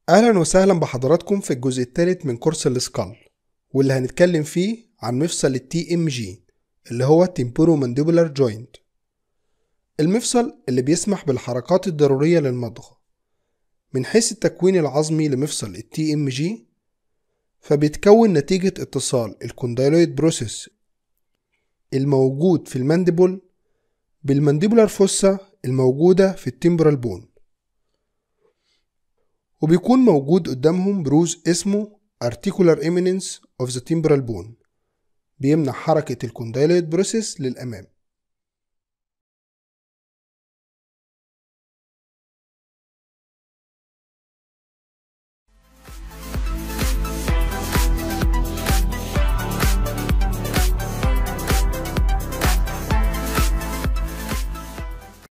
أهلا وسهلا بحضراتكم في الجزء الثالث من كورس السكال واللي هنتكلم فيه عن مفصل التي ام جي اللي هو تيمبورو مانديبولار جوينت المفصل اللي بيسمح بالحركات الضرورية للمضغ من حيث التكوين العظمي لمفصل التي ام جي فبيتكون نتيجة اتصال الكوندايلويد بروسيس الموجود في المانديبول بالمانديبولار فوسا الموجودة في التمبرال بون وبيكون موجود قدامهم بروز اسمه Articular Eminence of the Temporal Bone بيمنع حركة الكوندايلويد بروسيس للأمام